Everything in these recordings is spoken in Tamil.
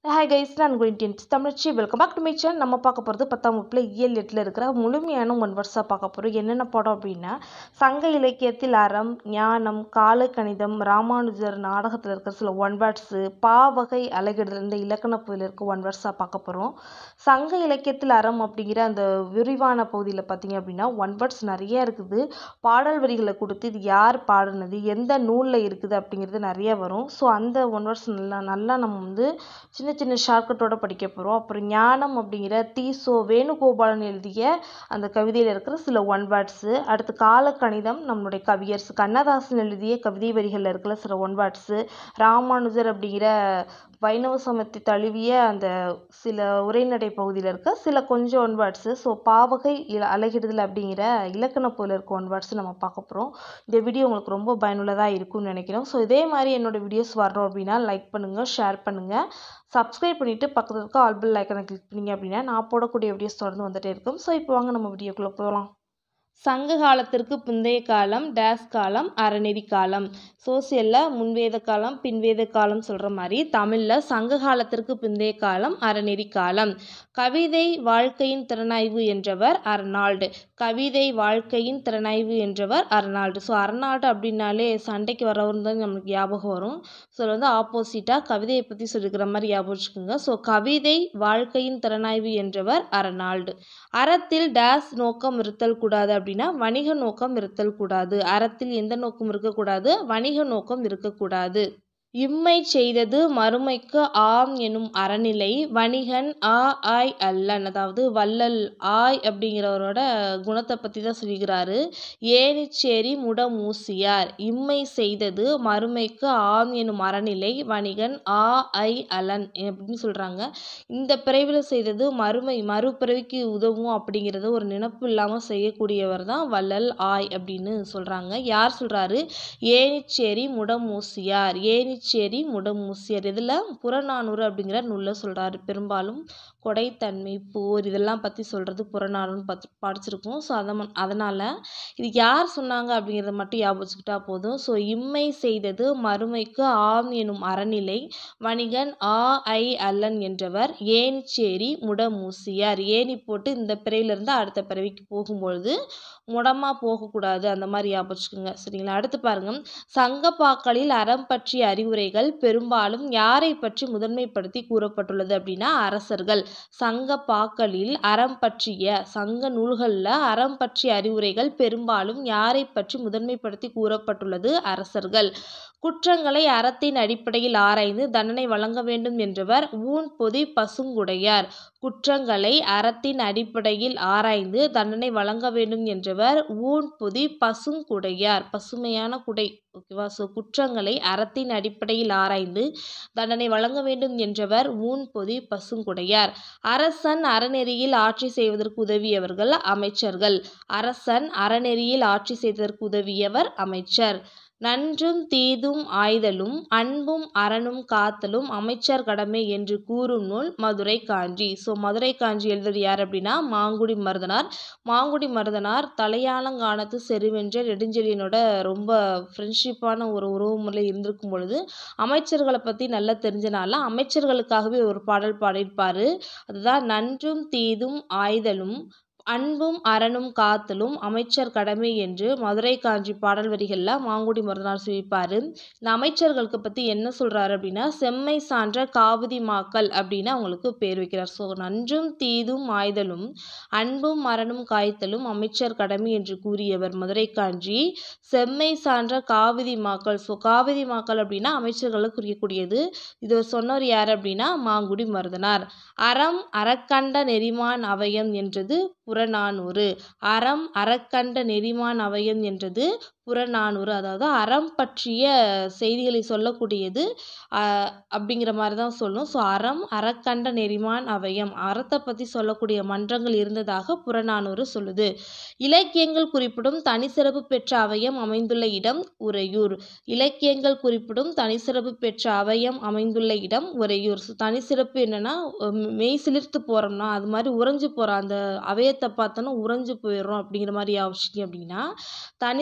ஹாய் கைஸ் நான் உங்கள் இன்டியன்ஸ் தமிழ்ச்சி welcome back to my channel நம்ம பார்க்க போகிறது பத்தாம் வகுப்பில் இயல் எட்டில் இருக்கிற முழுமையான ஒன் வருஷம் பார்க்க போகிறோம் என்னென்ன படம் அப்படின்னா சங்க இலக்கியத்தில் அறம் ஞானம் காலக்கணிதம் ராமானுஜர் நாடகத்தில் இருக்கிற சில ஒன் வேர்ட்ஸு பாவகை அழகிடல் இந்த இலக்கண பகுதியில் இருக்க ஒன் வேர்ட்ஸாக பார்க்க போகிறோம் சங்க இலக்கியத்தில் அறம் அப்படிங்கிற அந்த விரிவான பகுதியில் பார்த்தீங்க அப்படின்னா ஒன் வேர்ட்ஸ் நிறைய இருக்குது பாடல் வரிகளை கொடுத்து இது யார் பாடினது எந்த நூலில் இருக்குது அப்படிங்கிறது நிறைய வரும் ஸோ அந்த ஒன் வேர்ட்ஸ் நல்லா நல்லா நம்ம வந்து சின்ன சின்ன ஷார்ட்கட்டோட படிக்க போகிறோம் அப்புறம் ஞானம் அப்படிங்கிற தி சோ வேணுகோபாலன் எழுதிய அந்த கவிதையில் இருக்கிற சில ஒன் வேர்ட்ஸு அடுத்து காலக்கணிதம் நம்மளுடைய கவியரசு கண்ணதாசன் எழுதிய கவிதை வரிகளில் இருக்கிற சில ஒன் வேர்ட்ஸு ராமானுஜர் அப்படிங்கிற வைணவ சமயத்தை தழுவிய அந்த சில உரைநடை பகுதியில் இருக்க சில கொஞ்சம் ஒன் வேர்ட்ஸு ஸோ பாவகை இல அழகிடுதல் அப்படிங்கிற இலக்கண பொருள் இருக்க ஒன் வேர்ட்ஸ் நம்ம பார்க்க போகிறோம் இந்த வீடியோ உங்களுக்கு ரொம்ப பயனுள்ளதாக இருக்கும்னு நினைக்கிறோம் ஸோ இதே மாதிரி என்னோடய வீடியோஸ் வரணும் அப்படின்னா லைக் பண்ணுங்கள் ஷேர் பண்ணுங்கள் சப்ஸ்கிரைப் பண்ணிவிட்டு பக்கத்தில் இருக்க ஆல் பெல் ஐக்கனை கிளிக் பண்ணிங்க அப்படின்னா நான் போடக்கூடிய வீடியோஸ் தொடர்ந்து வந்துகிட்டே இருக்கும் ஸோ இப்போ வாங்க நம்ம வீடியோக்குள்ளே போகலாம் சங்க காலத்திற்கு பிந்தைய காலம் டேஸ் காலம் அறநெறி காலம் சோசியலில் முன்வேத காலம் பின்வேத காலம் சொல்கிற மாதிரி தமிழில் சங்க காலத்திற்கு பிந்தைய காலம் அறநெறி காலம் கவிதை வாழ்க்கையின் திறனாய்வு என்றவர் அர்னால்டு கவிதை வாழ்க்கையின் திறனாய்வு என்றவர் அர்னால்டு ஸோ அர்னால்டு அப்படின்னாலே சண்டைக்கு வரவர் தான் நம்மளுக்கு ஞாபகம் வரும் ஸோ வந்து ஆப்போசிட்டாக கவிதையை பற்றி சொல்லிக்கிற மாதிரி ஞாபகம் வச்சுக்கோங்க ஸோ கவிதை வாழ்க்கையின் திறனாய்வு என்றவர் அர்னால்டு அறத்தில் டேஸ் நோக்கம் இருத்தல் கூடாது அப்படின்னா வணிக நோக்கம் இருத்தல் கூடாது அறத்தில் எந்த நோக்கம் இருக்கக்கூடாது வணிக நோக்கம் இருக்கக்கூடாது இம்மை செய்தது மறுமைக்கு ஆம் எனும் அறநிலை வணிகன் ஆ ஆய் அல்லன் அதாவது வள்ளல் ஆய் அப்படிங்கிறவரோட குணத்தை பற்றி தான் சொல்லிக்கிறாரு ஏனிச்சேரி முடமூசியார் இம்மை செய்தது மறுமைக்கு ஆம் எனும் அறநிலை வணிகன் ஆ ஐ அலன் அப்படின்னு சொல்கிறாங்க இந்த பிறவியில் செய்தது மறுமை மறுபிறவிக்கு உதவும் அப்படிங்கிறத ஒரு நினப்பு இல்லாமல் செய்யக்கூடியவர் தான் வள்ளல் ஆய் அப்படின்னு சொல்கிறாங்க யார் சொல்கிறாரு ஏனிச்சேரி முடமூசியார் ஏனிச்சேரி முடமூசியார் இதில் புறநானூறு அப்படிங்கிற நூலில் சொல்கிறாரு பெரும்பாலும் கொடைத்தன்மை போர் இதெல்லாம் பற்றி சொல்கிறது புறநானூறுன்னு பத்து படிச்சிருக்கோம் ஸோ அதை அதனால் இது யார் சொன்னாங்க அப்படிங்கிறத மட்டும் ஞாபகம் வச்சுக்கிட்டா போதும் ஸோ இம்மை செய்தது மறுமைக்கு ஆம் எனும் அறநிலை வணிகன் ஆ ஐ அல்லன் என்றவர் ஏனிச்சேரி முடமூசியார் ஏனி போட்டு இந்த பிறவிலிருந்து அடுத்த பிறவிக்கு போகும்பொழுது முடமாக போகக்கூடாது அந்த மாதிரி ஞாபகம் வச்சுக்கோங்க சரிங்களா அடுத்து பாருங்க சங்கப்பாக்களில் அறம் பற்றிய அறிவுரைகள் பெரும்பாலும் யாரை பற்றி முதன்மைப்படுத்தி கூறப்பட்டுள்ளது அப்படின்னா அரசர்கள் சங்க பாக்களில் அறம் பற்றிய சங்க நூல்களில் அறம் பற்றிய அறிவுரைகள் பெரும்பாலும் யாரை பற்றி முதன்மைப்படுத்தி கூறப்பட்டுள்ளது அரசர்கள் குற்றங்களை அறத்தின் அடிப்படையில் ஆராய்ந்து தண்டனை வழங்க வேண்டும் என்றவர் ஊன் பொதி பசுங்குடையார் குற்றங்களை அறத்தின் அடிப்படையில் ஆராய்ந்து தண்டனை வழங்க வேண்டும் என்றவர் ஊன் பொதி பசுங்குடையார் பசுமையான குடை ஓகேவா ஸோ குற்றங்களை அறத்தின் அடிப்படையில் ஆராய்ந்து தண்டனை வழங்க வேண்டும் என்றவர் ஊன் பொதி பசுங்குடையார் அரசன் அறநெறியில் ஆட்சி செய்வதற்கு உதவியவர்கள் அமைச்சர்கள் அரசன் அறநெறியில் ஆட்சி செய்வதற்கு உதவியவர் அமைச்சர் நன்றும் தீதும் ஆய்தலும் அன்பும் அறனும் காத்தலும் அமைச்சர் கடமை என்று கூறும் நூல் மதுரை காஞ்சி ஸோ மதுரை காஞ்சி எழுதுறது யார் அப்படின்னா மாங்குடி மருதனார் மாங்குடி மருதனார் தலையாலங்கானத்து செருவென்ற நெடுஞ்செழியனோட ரொம்ப ஃப்ரெண்ட்ஷிப்பான ஒரு உறவு முறையில் இருந்திருக்கும் பொழுது அமைச்சர்களை பற்றி நல்லா தெரிஞ்சனால அமைச்சர்களுக்காகவே ஒரு பாடல் பாடியிருப்பார் அதுதான் நன்றும் தீதும் ஆய்தலும் அன்பும் அறனும் காத்தலும் அமைச்சர் கடமை என்று மதுரை காஞ்சி பாடல் வரிகளில் மாங்குடி மருதனார் சொல்லியிருப்பார் இந்த அமைச்சர்களுக்கு பற்றி என்ன சொல்கிறாரு அப்படின்னா செம்மை சான்ற காவிதி மாக்கள் அப்படின்னு அவங்களுக்கு பேர் வைக்கிறார் ஸோ நன்றும் தீதும் ஆய்தலும் அன்பும் அறனும் காய்த்தலும் அமைச்சர் கடமை என்று கூறியவர் மதுரை காஞ்சி செம்மை சான்ற காவிதி மாக்கள் ஸோ காவிதி மாக்கள் அப்படின்னா அமைச்சர்களை குறிக்கக்கூடியது இது சொன்னவர் யார் அப்படின்னா மாங்குடி மருதனார் அறம் அறக்கண்ட நெறிமான் அவயம் என்றது புறநானூறு அறம் அறக்கண்ட நெறிமான் அவயம் என்றது புறநானூறு அதாவது அறம் பற்றிய செய்திகளை சொல்லக்கூடியது அப்படிங்கிற மாதிரி தான் சொல்லணும் ஸோ அறம் அறக்கண்ட நெறிமான் அவயம் அறத்தை பற்றி சொல்லக்கூடிய மன்றங்கள் இருந்ததாக புறநானூறு சொல்லுது இலக்கியங்கள் குறிப்பிடும் தனிச்சிறப்பு பெற்ற அவயம் அமைந்துள்ள இடம் உறையூர் இலக்கியங்கள் குறிப்பிடும் தனிச்சிறப்பு பெற்ற அவயம் அமைந்துள்ள இடம் உறையூர் ஸோ தனிச்சிறப்பு என்னென்னா மெய் சிலிர்த்து போகிறோம்னா அது மாதிரி உறைஞ்சு போகிற அந்த அவயத்தை பார்த்தோன்னா உறைஞ்சு போயிடுறோம் அப்படிங்கிற மாதிரி யோசிச்சிங்க அப்படின்னா தனிச்சிறப்பு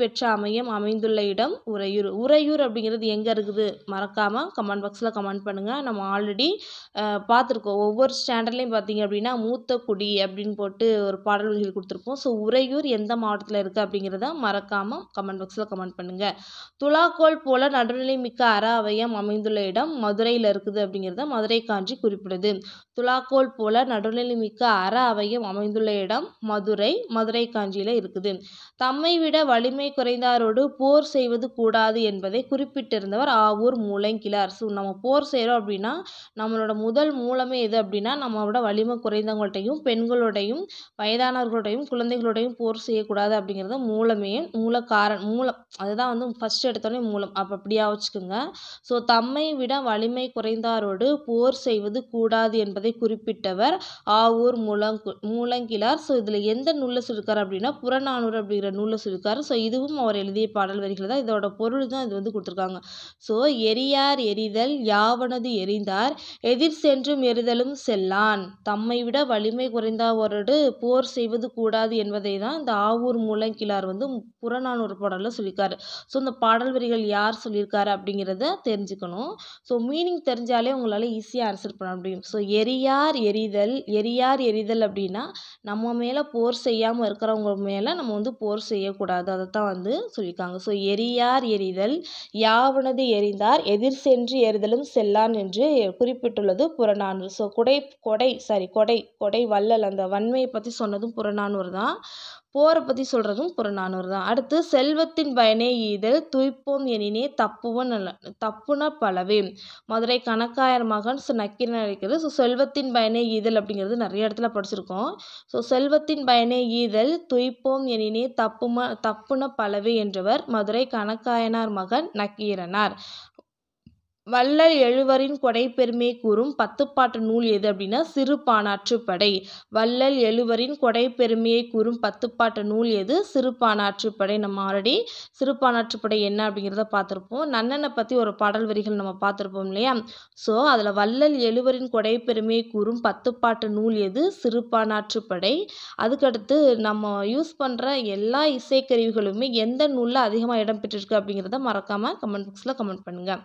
பெற்ற அமையம் அமைந்துள்ள இடம் உறையூர் உறையூர் அப்படிங்கிறது எங்கே இருக்குது மறக்காமல் கமெண்ட் பாக்ஸில் கமெண்ட் பண்ணுங்கள் நம்ம ஆல்ரெடி பார்த்துருக்கோம் ஒவ்வொரு ஸ்டாண்டர்ட்லேயும் பார்த்தீங்க அப்படின்னா மூத்த குடி அப்படின்னு போட்டு ஒரு பாடல் வரிகள் கொடுத்துருப்போம் ஸோ உறையூர் எந்த மாவட்டத்தில் இருக்குது அப்படிங்கிறத மறக்காமல் கமெண்ட் பாக்ஸில் கமெண்ட் பண்ணுங்கள் துலாக்கோல் போல நடுநிலை மிக்க அற அவயம் அமைந்துள்ள இடம் மதுரையில் இருக்குது அப்படிங்கிறத மதுரை காஞ்சி குறிப்பிடுது துலாக்கோல் போல நடுநிலை மிக்க அற அவயம் அமைந்துள்ள இடம் மதுரை மதுரை காஞ்சியில் இருக்குது தம்மை விட வலிமை குறைந்தாரோடு போர் செய்வது கூடாது என்பதை குறிப்பிட்டிருந்தவர் ஆவூர் மூலங்கிழார் ஸோ நம்ம போர் செய்கிறோம் அப்படின்னா நம்மளோட முதல் மூலமே எது அப்படின்னா நம்மளோட வலிமை குறைந்தவங்கள்ட்டையும் பெண்களோடையும் வயதானவர்களோடையும் குழந்தைகளோடையும் போர் செய்யக்கூடாது அப்படிங்கிறது மூலமே மூல காரணம் மூலம் அதுதான் வந்து ஃபஸ்ட் எடுத்தோடனே மூலம் அப்போ அப்படியா வச்சுக்கோங்க ஸோ தம்மை விட வலிமை குறைந்தாரோடு போர் செய்வது கூடாது என்பதை குறிப்பிட்டவர் ஆவூர் மூலங்கு மூலங்கிழார் ஸோ இதில் எந்த நூலில் சொல்லியிருக்காரு அப்படின்னா புறநானூறு அப்படிங்கிற நூலில் சொல்லியிருக்காரு ஸோ இதுவும் அவர் எழுதிய பாடல் வரிகள் தான் இதோட பொருள் தான் இது வந்து கொடுத்துருக்காங்க ஸோ எரியார் எரிதல் யாவனது எரிந்தார் எதிர் சென்றும் எரிதலும் செல்லான் தம்மை விட வலிமை குறைந்தவரோடு போர் செய்வது கூடாது என்பதை தான் இந்த ஆவூர் மூலங்கிழார் வந்து புறநானூறு பாடலில் சொல்லியிருக்காரு ஸோ இந்த பாடல் வரிகள் யார் சொல்லியிருக்காரு அப்படிங்கிறத தெரிஞ்சுக்கணும் ஸோ மீனிங் தெரிஞ்சாலே உங்களால் ஈஸியாக ஆன்சர் பண்ண முடியும் ஸோ எரியார் எரிதல் எரியார் எரிதல் அப்படின்னா நம்ம மேலே போர் செய்யாமல் இருக்கிறவங்க மேலே நம்ம வந்து போர் செய்யக்கூடாது அதை தான் வந்து சொல்லியிருக்காங்க ஸோ எரியார் எரிதல் யாவனது எரிந்தார் எதிர் சென்று எரிதலும் செல்லான் என்று குறிப்பிட்டுள்ளது புறநானூறு ஸோ குடை கொடை சாரி கொடை கொடை வள்ளல் அந்த வன்மையை பற்றி சொன்னதும் புறநானூறு தான் போரை பற்றி சொல்கிறதும் புறநானூறு தான் அடுத்து செல்வத்தின் பயனே ஈதல் துய்ப்போம் எனினே தப்புவன் அல்ல தப்புன பலவே மதுரை கணக்காயர் மகன் ஸோ நக்கீரன் அழைக்கிறது ஸோ செல்வத்தின் பயனே ஈதல் அப்படிங்கிறது நிறைய இடத்துல படிச்சிருக்கோம் ஸோ செல்வத்தின் பயனே ஈதல் துய்ப்போம் எனினே தப்பும தப்புன பலவே என்றவர் மதுரை கணக்காயனார் மகன் நக்கீரனார் வள்ளல் எழுவரின் கொடை பெருமையை கூறும் பத்துப்பாட்டு நூல் எது அப்படின்னா சிறு பாணாற்றுப்படை வள்ளல் எழுவரின் கொடை பெருமையை கூறும் பத்துப்பாட்டு நூல் எது சிறு பாணாற்றுப்படை நம்ம ஆல்ரெடி சிறு பாணாற்றுப்படை என்ன அப்படிங்கிறத பார்த்துருப்போம் நன்னனை பற்றி ஒரு பாடல் வரிகள் நம்ம பார்த்துருப்போம் இல்லையா ஸோ அதில் வள்ளல் எழுவரின் கொடை பெருமையை கூறும் பத்துப்பாட்டு நூல் எது சிறு பாணாற்றுப்படை அதுக்கடுத்து நம்ம யூஸ் பண்ணுற எல்லா இசைக்கருவிகளுமே எந்த நூலில் அதிகமாக இடம் பெற்றிருக்கு அப்படிங்கிறத மறக்காமல் கமெண்ட் பாக்ஸில் கமெண்ட் பண்ணுங்கள்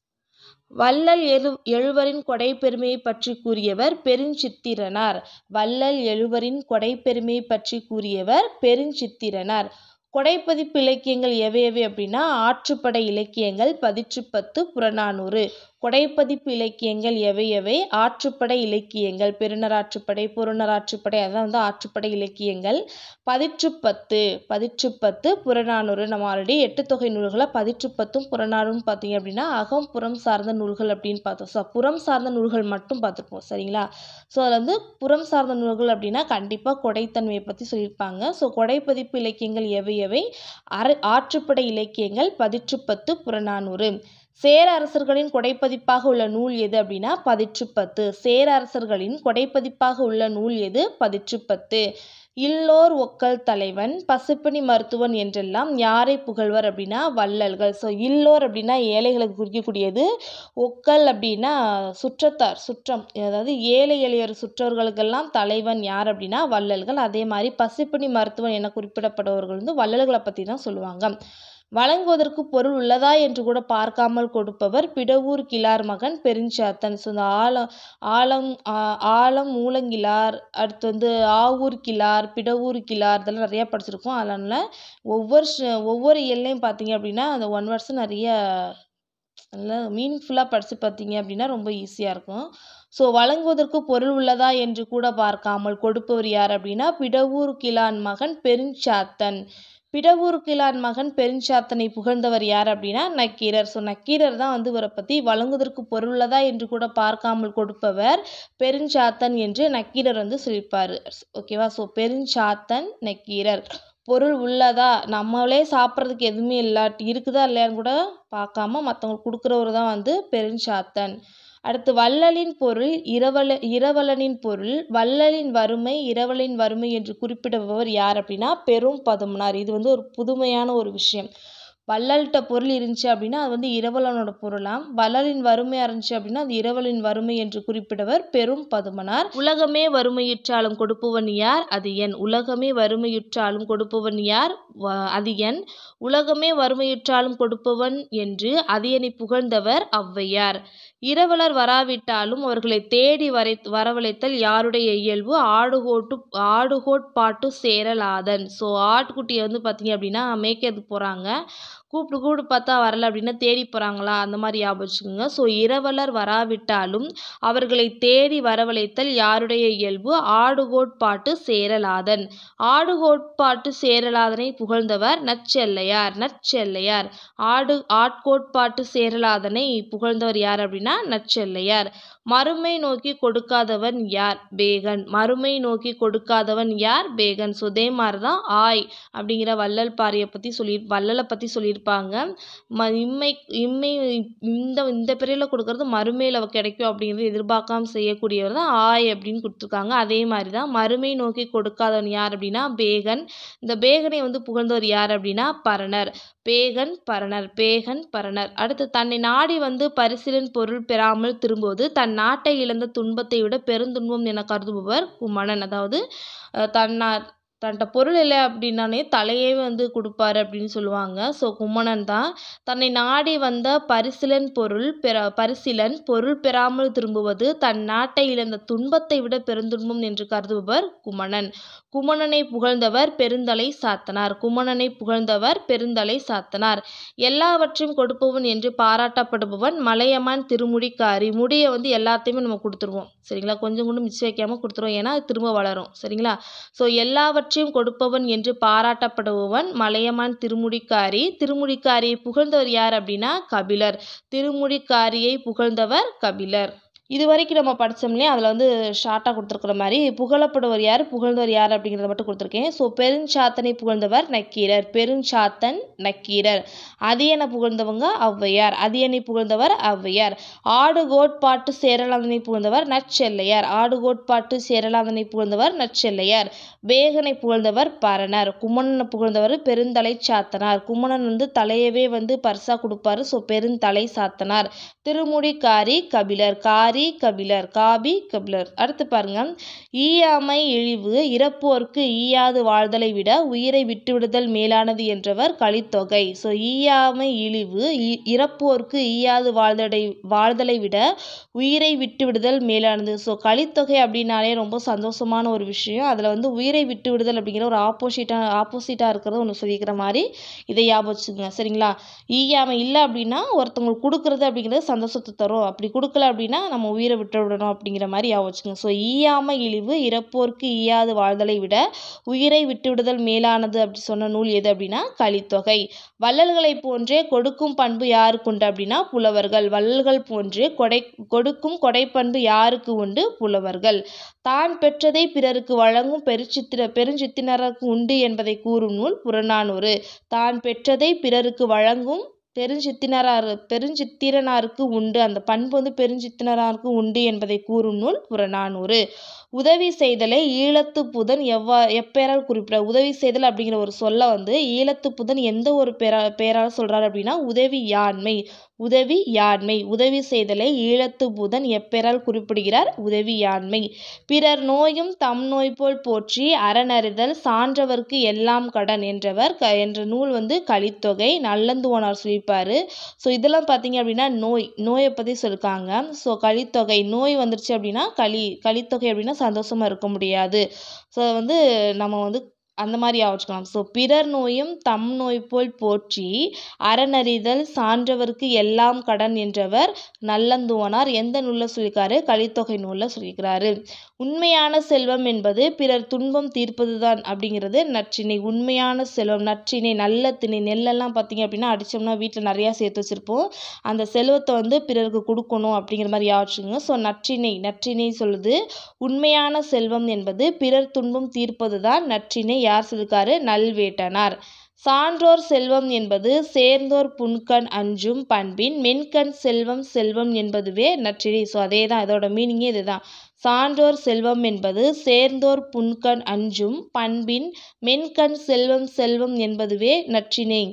வள்ளல் எழு எழுவரின் கொடைப்பெருமையை பற்றி கூறியவர் பெருஞ்சித்திரனார் வள்ளல் எழுவரின் கொடைப்பெருமையை பற்றி கூறியவர் பெருஞ்சித்திரனார் கொடைப்பதிப்பு இலக்கியங்கள் எவை எவை அப்படின்னா ஆற்றுப்படை இலக்கியங்கள் பதிற்றுப்பத்து புறநானூறு கொடைப்பதிப்பு இலக்கியங்கள் எவை எவை ஆற்றுப்படை இலக்கியங்கள் பெருநராற்றுப்படை புறநராற்றுப்படை அதான் வந்து ஆற்றுப்படை இலக்கியங்கள் பதிற்றுப்பத்து பதிற்றுப்பத்து புறநானூறு நம்ம ஆல்ரெடி எட்டு தொகை நூல்களை பதிற்றுப்பத்தும் புறநானூறும் பார்த்தீங்க அப்படின்னா அகம் புறம் சார்ந்த நூல்கள் அப்படின்னு பார்த்தோம் ஸோ புறம் சார்ந்த நூல்கள் மட்டும் பார்த்துருப்போம் சரிங்களா ஸோ அதில் வந்து புறம் சார்ந்த நூல்கள் அப்படின்னா கண்டிப்பாக கொடைத்தன்மையை பற்றி சொல்லியிருப்பாங்க ஸோ கொடைப்பதிப்பு இலக்கியங்கள் எவை எவை அர ஆற்றுப்படை இலக்கியங்கள் பதிற்றுப்பத்து புறநானூறு சேர அரசர்களின் கொடைப்பதிப்பாக உள்ள நூல் எது அப்படின்னா பதிற்றுப்பத்து சேர அரசர்களின் கொடைப்பதிப்பாக உள்ள நூல் எது பதிற்றுப்பத்து இல்லோர் ஒக்கல் தலைவன் பசுப்பணி மருத்துவன் என்றெல்லாம் யாரை புகழ்வர் அப்படின்னா வள்ளல்கள் ஸோ இல்லோர் அப்படின்னா ஏழைகளுக்கு குறிக்கக்கூடியது ஒக்கல் அப்படின்னா சுற்றத்தார் சுற்றம் அதாவது ஏழை எளியர் சுற்றவர்களுக்கெல்லாம் தலைவன் யார் அப்படின்னா வள்ளல்கள் அதே மாதிரி பசுப்பணி மருத்துவன் என குறிப்பிடப்படுபவர்கள் வந்து வள்ளல்களை பற்றி தான் சொல்லுவாங்க வழங்குவதற்கு பொருள் உள்ளதா என்று கூட பார்க்காமல் கொடுப்பவர் பிடவூர் கிழார் மகன் பெருஞ்சாத்தன் ஸோ இந்த ஆலம் ஆலம் ஆ- ஆலம் மூலங்கிழார் அடுத்து வந்து ஆவூர் கிழார் பிடவூர் கிழார் இதெல்லாம் நிறையா படிச்சிருக்கோம் அதனால ஒவ்வொரு ஷ- ஒவ்வொரு எல்லையும் பார்த்தீங்க அப்படின்னா அந்த ஒன் வேர்ட்ஸ் நிறைய நல்லா மீனிங்ஃபுல்லாக படித்து பார்த்தீங்க அப்படின்னா ரொம்ப ஈஸியாக இருக்கும் ஸோ வழங்குவதற்கு பொருள் உள்ளதா என்று கூட பார்க்காமல் கொடுப்பவர் யார் அப்படின்னா பிடவூர் கிழான் மகன் பெருஞ்சாத்தன் பிடவூர் கிழான் மகன் பெருஞ்சாத்தனை புகழ்ந்தவர் யார் அப்படின்னா நக்கீரர் ஸோ நக்கீரர் தான் வந்து இவரை பற்றி வழங்குவதற்கு பொருள் உள்ளதா என்று கூட பார்க்காமல் கொடுப்பவர் பெருஞ்சாத்தன் என்று நக்கீரர் வந்து சொல்லியிருப்பார் ஓகேவா ஸோ பெருஞ்சாத்தன் நக்கீரர் பொருள் உள்ளதா நம்மளே சாப்பிட்றதுக்கு எதுவுமே இல்லாட்டி இருக்குதா இல்லையான்னு கூட பார்க்காம மற்றவங்களுக்கு கொடுக்குறவர் தான் வந்து பெருஞ்சாத்தன் அடுத்து வள்ளலின் பொருள் இரவல இரவலனின் பொருள் வள்ளலின் வறுமை இரவலின் வறுமை என்று குறிப்பிடுபவர் யார் அப்படின்னா பெரும் பதுமனார் இது வந்து ஒரு புதுமையான ஒரு விஷயம் வள்ளல்கிட்ட பொருள் இருந்துச்சு அப்படின்னா அது வந்து இரவலனோட பொருளாம் வள்ளலின் வறுமையாக இருந்துச்சு அப்படின்னா அது இரவலின் வறுமை என்று குறிப்பிட்டவர் பெரும் பதுமனார் உலகமே வறுமையுற்றாலும் கொடுப்பவன் யார் அது என் உலகமே வறுமையுற்றாலும் கொடுப்பவன் யார் வ- அது என் உலகமே வறுமையுற்றாலும் கொடுப்பவன் என்று அதியனை புகழ்ந்தவர் ஔவையார் இரவலர் வராவிட்டாலும் அவர்களை தேடி வரை வரவழைத்தல் யாருடைய இயல்பு ஆடுகோட்டு ஆடுகோட்பாட்டு சேரலாதன் ஸோ ஆட்டுக்குட்டியை வந்து பார்த்தீங்க அப்படின்னா மேய்க்கிறதுக்கு போகிறாங்க கூப்பிட்டு கூப்பிட்டு பார்த்தா வரல அப்படின்னா தேடி போகிறாங்களா அந்த மாதிரி ஞாபகம் வச்சுக்கோங்க ஸோ இரவலர் வராவிட்டாலும் அவர்களை தேடி வரவழைத்தல் யாருடைய இயல்பு ஆடுகோட்பாட்டு சேரலாதன் ஆடுகோட்பாட்டு சேரலாதனை புகழ்ந்தவர் நற்செல்லையார் நற்செல்லையார் ஆடு ஆட்கோட்பாட்டு சேரலாதனை புகழ்ந்தவர் யார் அப்படின்னா நற்செல்லையார் மறுமை நோக்கி கொடுக்காதவன் யார் பேகன் மறுமை நோக்கி கொடுக்காதவன் யார் பேகன் ஸோ இதே மாதிரி தான் ஆய் அப்படிங்கிற வள்ளல் பாரியை பற்றி சொல்லி வள்ளலை பற்றி சொல்லியிருப்பாங்க ம இம்மை இம்மை இந்த இந்த பிறையில் கொடுக்கறது மறுமையில் கிடைக்கும் அப்படிங்கிறது எதிர்பார்க்காம செய்யக்கூடியவர் தான் ஆய் அப்படின்னு கொடுத்துருக்காங்க அதே மாதிரி தான் மறுமை நோக்கி கொடுக்காதவன் யார் அப்படின்னா பேகன் இந்த பேகனை வந்து புகழ்ந்தவர் யார் அப்படின்னா பரணர் பேகன் பரணர் பேகன் பரணர் அடுத்து தன்னை நாடி வந்து பரிசிலன் பொருள் பெறாமல் திரும்புவது தன் நாட்டை இழந்த துன்பத்தை விட பெருந்துன்பம் என கருதுபவர் குமணன் அதாவது அஹ், தன்னா தன்கிட்ட பொருள் இல்லை அப்படின்னாலே தலையே வந்து கொடுப்பாரு அப்படின்னு சொல்லுவாங்க ஸோ கும்மணன் தான் தன்னை நாடி வந்த பரிசிலன் பொருள் பெற பரிசிலன் பொருள் பெறாமல் திரும்புவது தன் நாட்டை இழந்த துன்பத்தை விட பெருந்துன்பம் என்று கருதுபவர் குமணன் குமணனை புகழ்ந்தவர் பெருந்தலை சாத்தனார் குமணனை புகழ்ந்தவர் பெருந்தலை சாத்தனார் எல்லாவற்றையும் கொடுப்பவன் என்று பாராட்டப்படுபவன் மலையமான் திருமுடிக்காரி முடியை வந்து எல்லாத்தையுமே நம்ம கொடுத்துருவோம் சரிங்களா கொஞ்சம் கூட மிச்சம் வைக்காமல் கொடுத்துருவோம் ஏன்னா அது திரும்ப வளரும் சரிங்களா ஸோ எல்லாவற்றையும் கொடுப்பவன் என்று பாராட்டப்படுபவன் மலையமான் திருமுடிக்காரி திருமுடிக்காரியை புகழ்ந்தவர் யார் அப்படின்னா கபிலர் திருமுடிக்காரியை புகழ்ந்தவர் கபிலர் இது வரைக்கும் நம்ம படித்தோம் இல்லையா அதில் வந்து ஷார்ட்டாக கொடுத்துருக்குற மாதிரி புகழப்படுவர் யார் புகழ்ந்தவர் யார் அப்படிங்கிறத மட்டும் கொடுத்துருக்கேன் ஸோ பெருஞ்சாத்தனை புகழ்ந்தவர் நக்கீரர் பெருஞ்சாத்தன் நக்கீரர் அதியனை புகழ்ந்தவங்க ஔவையார் அதியனை புகழ்ந்தவர் ஔவையார் ஆடு கோட்பாட்டு சேரலாதனை புகழ்ந்தவர் நற்செல்லையார் ஆடு கோட்பாட்டு சேரலாதனை புகழ்ந்தவர் நற்செல்லையார் வேகனை புகழ்ந்தவர் பரணர் குமணனை புகழ்ந்தவர் பெருந்தலை சாத்தனார் குமணன் வந்து தலையவே வந்து பரிசா கொடுப்பாரு ஸோ பெருந்தலை சாத்தனார் திருமுடிக்காரி கபிலர் காரி கபிலர் காபி கபிலர் அடுத்து பாருங்க ஈயாமை இழிவு இறப்போர்க்கு ஈயாது வாழ்தலை விட உயிரை விட்டுவிடுதல் மேலானது என்றவர் கலித்தொகை ஸோ ஈயாமை இழிவு இ- இறப்போர்க்கு ஈயாது வாழ்தலை வாழ்தலை விட உயிரை விட்டுவிடுதல் மேலானது ஸோ கலித்தொகை அப்படின்னாலே ரொம்ப சந்தோஷமான ஒரு விஷயம் அதில் வந்து உயிரை விட்டு விடுதல் அப்படிங்கிற ஒரு ஆப்போசிட்டாக ஆப்போசிட்டாக இருக்கிறது ஒன்று சொல்லிக்கிற மாதிரி இதை ஞாபகம் வச்சுக்கோங்க சரிங்களா ஈயாமை இல்லை அப்படின்னா ஒருத்தவங்களுக்கு கொடுக்குறது அப்படிங்கிறது சந்தோஷத்தை தரும் அப்படி கொடுக்கல அப்படின்னா நம்ம உயிரை விட்டு விடணும் அப்படிங்கிற மாதிரி ஞாபகம் வச்சுக்கோங்க ஸோ ஈயாமை இழிவு இறப்போர்க்கு ஈயாது வாழ்தலை விட உயிரை விட்டுவிடுதல் மேலானது அப்படி சொன்ன நூல் எது அப்படின்னா கலித்தொகை வள்ளல்களைப் போன்றே கொடுக்கும் பண்பு யாருக்கு உண்டு அப்படின்னா புலவர்கள் வள்ளல்கள் போன்றே கொடை கொடுக்கும் கொடைப்பண்பு யாருக்கு உண்டு புலவர்கள் தான் பெற்றதை பிறருக்கு வழங்கும் பெருச்சித்திர பெருஞ்சித்தினருக்கு உண்டு என்பதை கூறும் நூல் புறநானூறு தான் பெற்றதை பிறருக்கு வழங்கும் பெருஞ்சித்தினரார் பெருஞ்சித்திரனாருக்கு உண்டு அந்த பண்பு வந்து பெருஞ்சித்தினராருக்கு உண்டு என்பதை கூறும் நூல் புறநானூறு உதவி செய்தலை ஈழத்து புதன் எவ்வா எப்பெயரால் குறிப்பிட உதவி செய்தல் அப்படிங்கிற ஒரு சொல்ல வந்து ஈழத்து புதன் எந்த ஒரு பெயரா பெயரால் சொல்றாரு அப்படின்னா உதவி யாண்மை உதவி யாண்மை உதவி செய்தலை ஈழத்து புதன் எப்பெயரால் குறிப்பிடுகிறார் உதவி யாண்மை பிறர் நோயும் தம் நோய் போல் போற்றி அறனறிதல் சான்றவர்க்கு எல்லாம் கடன் என்றவர் க என்ற நூல் வந்து கலித்தொகை நல்லந்துவனார் சொல்லியிருப்பாரு ஸோ இதெல்லாம் பார்த்தீங்க அப்படின்னா நோய் நோயை பற்றி சொல்லியிருக்காங்க ஸோ கலித்தொகை நோய் வந்துருச்சு அப்படின்னா களி கலித்தொகை அப்படின்னா சந்தோஷமா இருக்க முடியாது ஸோ வந்து நம்ம வந்து அந்த மாதிரி வச்சுக்கலாம் ஸோ பிறர் நோயும் தம் நோய் போல் போற்றி அறனறிதல் சான்றவர்க்கு எல்லாம் கடன் என்றவர் நல்லந்துவனார் எந்த நூலில் சொல்லியிருக்காரு கலித்தொகை நூலில் சொல்லியிருக்கிறாரு உண்மையான செல்வம் என்பது பிறர் துன்பம் தீர்ப்பதுதான் அப்படிங்கிறது நற்றிணை உண்மையான செல்வம் நற்றிணை நல்ல திணை நெல்லெல்லாம் பார்த்தீங்க அப்படின்னா அடித்தோம்னா வீட்டில் நிறையா சேர்த்து வச்சுருப்போம் அந்த செல்வத்தை வந்து பிறருக்கு கொடுக்கணும் அப்படிங்கிற மாதிரி யாச்சுங்க ஸோ நற்றிணை நற்றிணை சொல்லுது உண்மையான செல்வம் என்பது பிறர் துன்பம் தீர்ப்பதுதான் நற்றிணை யார் சொல்லியிருக்காரு நல்வேட்டனார் சான்றோர் செல்வம் என்பது சேர்ந்தோர் புன்கண் அஞ்சும் பண்பின் மென்கண் செல்வம் செல்வம் என்பதுவே நற்றிணை ஸோ அதே தான் இதோட மீனிங்கே இதுதான் சான்றோர் செல்வம் என்பது சேர்ந்தோர் புன்கண் அஞ்சும் பண்பின் மென்கண் செல்வம் செல்வம் என்பதுவே நற்றிணை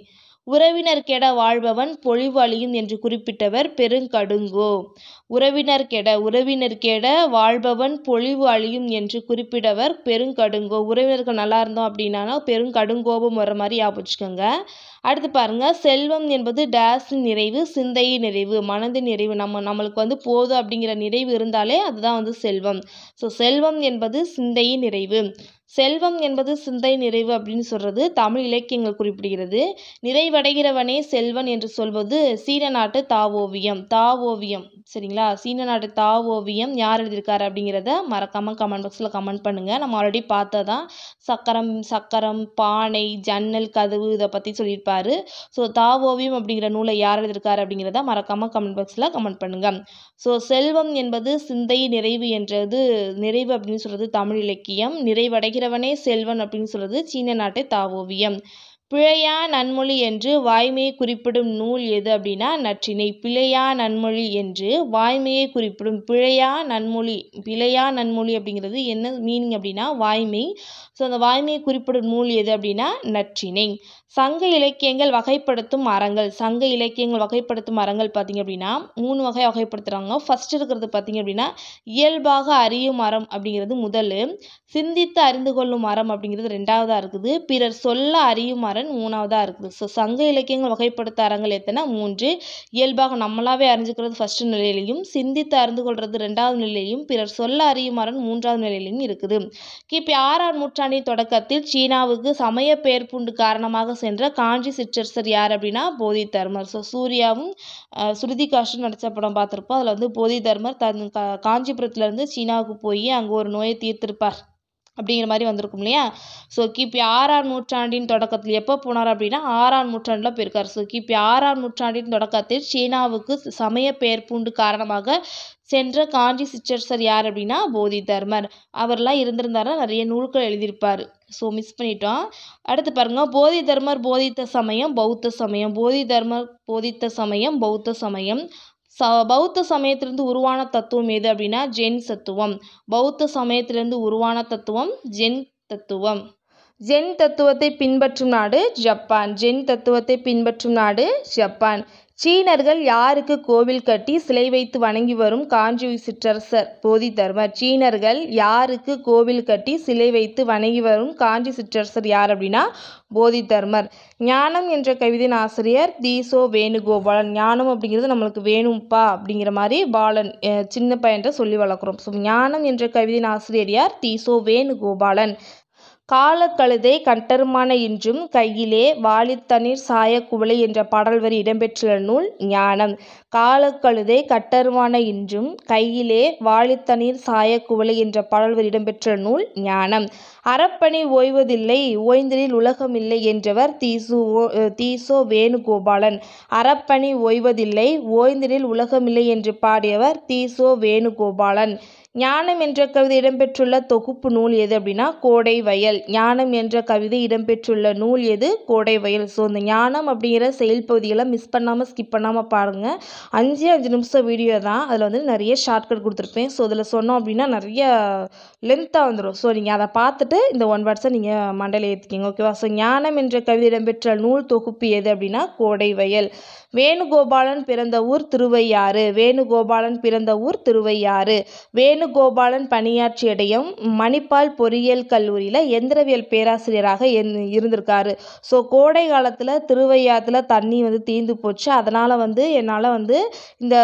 உறவினர் கெட வாழ்பவன் பொழிவு அழியும் என்று குறிப்பிட்டவர் பெருங்கடுங்கோ உறவினர் கெட உறவினர் கெட வாழ்பவன் பொழிவு அழியும் என்று குறிப்பிட்டவர் பெருங்கடுங்கோ உறவினர்கள் நல்லா இருந்தோம் அப்படின்னா பெருங்கடுங்கோபம் வர மாதிரி ஞாபகம் வச்சுக்கோங்க அடுத்து பாருங்க செல்வம் என்பது டேஸின் நிறைவு சிந்தையின் நிறைவு மனதின் நிறைவு நம்ம நம்மளுக்கு வந்து போதும் அப்படிங்கிற நிறைவு இருந்தாலே அதுதான் வந்து செல்வம் ஸோ செல்வம் என்பது சிந்தையின் நிறைவு செல்வம் என்பது சிந்தை நிறைவு அப்படின்னு சொல்கிறது தமிழ் இலக்கியங்கள் குறிப்பிடுகிறது நிறைவடைகிறவனே செல்வன் என்று சொல்வது சீன நாட்டு தாவோவியம் தாவோவியம் சரிங்களா சீன நாட்டு தாவோவியம் யார் எழுதியிருக்காரு அப்படிங்கிறத மறக்காமல் கமெண்ட் பாக்ஸில் கமெண்ட் பண்ணுங்கள் நம்ம ஆல்ரெடி பார்த்ததான் சக்கரம் சக்கரம் பானை ஜன்னல் கதவு இதை பற்றி சொல்லியிருப்பாரு ஸோ தாவோவியம் அப்படிங்கிற நூலை யார் எழுதியிருக்காரு அப்படிங்கிறத மறக்காமல் கமெண்ட் பாக்ஸில் கமெண்ட் பண்ணுங்கள் ஸோ செல்வம் என்பது சிந்தை நிறைவு என்றது நிறைவு அப்படின்னு சொல்கிறது தமிழ் இலக்கியம் நிறைவடைகிறவனே செல்வன் அப்படின்னு சொல்கிறது சீன நாட்டு தாவோவியம் பிழையா நன்மொழி என்று வாய்மையை குறிப்பிடும் நூல் எது அப்படின்னா நற்றிணை பிழையா நன்மொழி என்று வாய்மையை குறிப்பிடும் பிழையா நன்மொழி பிழையா நன்மொழி அப்படிங்கிறது என்ன மீனிங் அப்படின்னா வாய்மை ஸோ அந்த வாய்மையை குறிப்பிடும் நூல் எது அப்படின்னா நற்றிணை சங்க இலக்கியங்கள் வகைப்படுத்தும் அறங்கள் சங்க இலக்கியங்கள் வகைப்படுத்தும் அறங்கள் பார்த்திங்க அப்படின்னா மூணு வகை வகைப்படுத்துகிறாங்க ஃபர்ஸ்ட் இருக்கிறது பார்த்திங்க அப்படின்னா இயல்பாக அறியும் அறம் அப்படிங்கிறது முதல் சிந்தித்து அறிந்து கொள்ளும் அறம் அப்படிங்கிறது ரெண்டாவதாக இருக்குது பிறர் சொல்ல அறியும் அரண் மூணாவதாக இருக்குது ஸோ சங்க இலக்கியங்கள் வகைப்படுத்த அறங்கள் எத்தனை மூன்று இயல்பாக நம்மளாவே அறிஞ்சுக்கிறது ஃபர்ஸ்ட் நிலையிலையும் சிந்தித்து அறிந்து கொள்வது ரெண்டாவது நிலையிலையும் பிறர் சொல்ல அறியும் அரண் மூன்றாவது நிலையிலையும் இருக்குது கிபி ஆறாம் நூற்றாண்டின் தொடக்கத்தில் சீனாவுக்கு சமய பெயர்ப்புண்டு காரணமாக சென்ற காஞ்சி சிற்றரசர் யார் அப்படின்னா போதி தர்மர் ஸோ சூர்யாவும் ஸ்ருதி காஷும் நடித்த படம் பார்த்துருப்போம் அதில் வந்து போதி தர்மர் தன் கா காஞ்சிபுரத்துலேருந்து சீனாவுக்கு போய் அங்கே ஒரு நோயை தீர்த்திருப்பார் அப்படிங்கிற மாதிரி வந்திருக்கும் இல்லையா ஸோ கிபி ஆறாம் நூற்றாண்டின் தொடக்கத்தில் எப்போ போனார் அப்படின்னா ஆறாம் நூற்றாண்டில் போயிருக்கார் ஸோ கிபி ஆறாம் நூற்றாண்டின் தொடக்கத்தில் சீனாவுக்கு சமய பெயர்ப்புண்டு காரணமாக சென்ற காஞ்சி சிற்றரசர் யார் அப்படின்னா போதி தர்மர் அவர்லாம் இருந்திருந்தாருன்னா நிறைய நூல்கள் எழுதியிருப்பார் ஸோ மிஸ் பண்ணிட்டோம் அடுத்து பாருங்க போதி தர்மர் போதித்த சமயம் பௌத்த சமயம் போதி தர்மர் போதித்த சமயம் பௌத்த சமயம் ச பௌத்த சமயத்திலிருந்து உருவான தத்துவம் எது அப்படின்னா ஜென் தத்துவம் பௌத்த சமயத்திலிருந்து உருவான தத்துவம் ஜென் தத்துவம் ஜென் தத்துவத்தை பின்பற்றும் நாடு ஜப்பான் ஜென் தத்துவத்தை பின்பற்றும் நாடு ஜப்பான் சீனர்கள் யாருக்கு கோவில் கட்டி சிலை வைத்து வணங்கி வரும் காஞ்சி சிற்றரசர் போதி தர்மர் சீனர்கள் யாருக்கு கோவில் கட்டி சிலை வைத்து வணங்கி வரும் காஞ்சி சிற்றரசர் யார் அப்படின்னா போதி தர்மர் ஞானம் என்ற கவிதையின் ஆசிரியர் தீசோ வேணுகோபாலன் ஞானம் அப்படிங்கிறது நம்மளுக்கு வேணும்ப்பா அப்படிங்கிற மாதிரி பாலன் சின்ன பையன்ட்ட சொல்லி வளர்க்குறோம் ஸோ ஞானம் என்ற கவிதையின் ஆசிரியர் யார் தீசோ வேணுகோபாலன் காலக்கழுதை கட்டருமான இன்றும் கையிலே வாலித்தண்ணீர் சாய குவளை என்ற பாடல் வரி இடம்பெற்றுள்ள நூல் ஞானம் காலக்கழுதை கட்டருமான இன்றும் கையிலே வாலித்தண்ணீர் சாய குவளை என்ற பாடல் வரி இடம்பெற்றுள்ள நூல் ஞானம் அறப்பணி ஓய்வதில்லை ஓய்ந்தலில் உலகமில்லை என்றவர் தீசு தீசோ வேணுகோபாலன் அறப்பணி ஓய்வதில்லை ஓய்ந்தலில் உலகமில்லை என்று பாடியவர் தீசோ வேணுகோபாலன் ஞானம் என்ற கவிதை இடம்பெற்றுள்ள தொகுப்பு நூல் எது அப்படின்னா கோடை வயல் ஞானம் என்ற கவிதை இடம்பெற்றுள்ள நூல் எது கோடை வயல் ஸோ இந்த ஞானம் அப்படிங்கிற செயல் பகுதிகளை மிஸ் பண்ணாமல் ஸ்கிப் பண்ணாமல் பாருங்கள் அஞ்சு அஞ்சு நிமிஷம் வீடியோ தான் அதில் வந்து நிறைய ஷார்ட்கட் கொடுத்துருப்பேன் ஸோ அதில் சொன்னோம் அப்படின்னா நிறைய லென்த்தாக வந்துடும் ஸோ நீங்கள் அதை பார்த்துட்டு இந்த ஒன் வேர்ட்ஸை நீங்கள் மண்டையில் ஏற்றிக்கிங்க ஓகேவா ஸோ ஞானம் என்ற கவிதை இடம்பெற்ற நூல் தொகுப்பு எது அப்படின்னா கோடை வயல் வேணுகோபாலன் பிறந்த ஊர் திருவையாறு வேணுகோபாலன் பிறந்த ஊர் திருவையாறு வேணுகோபாலன் பணியாற்றிய இடையம் மணிப்பால் பொறியியல் கல்லூரியில் எந்திரவியல் பேராசிரியராக இருந்திருக்காரு ஸோ கோடை காலத்தில் திருவையாத்துல தண்ணி வந்து தீர்ந்து போச்சு அதனால் வந்து என்னால் வந்து இந்த